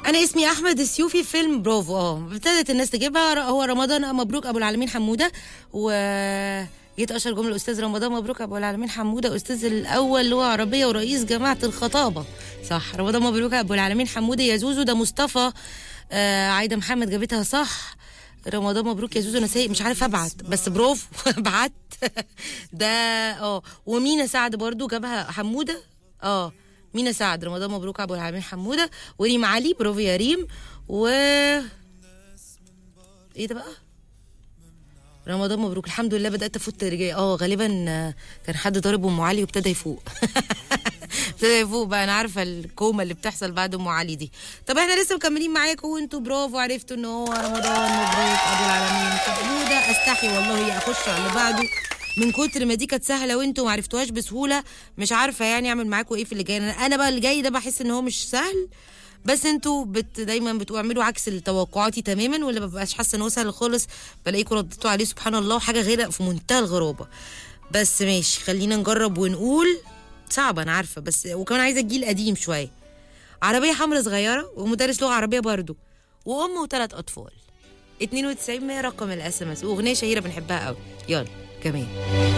انا اسمي احمد السيوفي فيلم برافو اه ابتدت الناس تجيبها هو رمضان مبروك ابو العالمين حموده و جيت اشهر جمله الاستاذ رمضان مبروك ابو العالمين حموده استاذ الاول اللي هو عربيه ورئيس جماعه الخطابه صح رمضان مبروك ابو العالمين حموده يا زوزو ده مصطفى آه عايده محمد جابتها صح رمضان مبروك يا زوزو انا سايق مش عارف ابعت بس برافو بعت ده اه ومينا سعد برضو جابها حموده اه مينا سعد رمضان مبروك ابو العالمين حموده وريم علي برافو يا ريم و ايه ده بقى رمضان مبروك الحمد لله بدات افوت رجلي اه غالبا آه، كان حد ضارب ام علي وابتدى يفوق ابتدى يفوق بقى انا عارفه الكومه اللي بتحصل بعد ام علي دي طب احنا لسه مكملين معاكم وانتوا برافو عرفتوا ان هو رمضان مبروك ابو العالمين حموده استحي والله يا اخش على اللي بعده من كتر ما دي كانت سهله وانتوا ما عرفتوهاش بسهوله مش عارفه يعني اعمل معاكم ايه في اللي جاي انا أنا بقى اللي جاي ده بحس ان هو مش سهل بس انتوا بت دايما بتعملوا عكس توقعاتي تماما ولا ببقاش حاسه ان هو سهل خالص بلاقيكم رديتوا عليه سبحان الله حاجه غير في منتهى الغرابه بس ماشي خلينا نجرب ونقول صعبه انا عارفه بس وكمان عايزه الجيل قديم شويه عربيه حمراء صغيره ومدرس لغه عربيه برضو وام وثلاث اطفال 92 100 رقم الاس ام اس واغنيه شهيره بنحبها قوي يلا كمان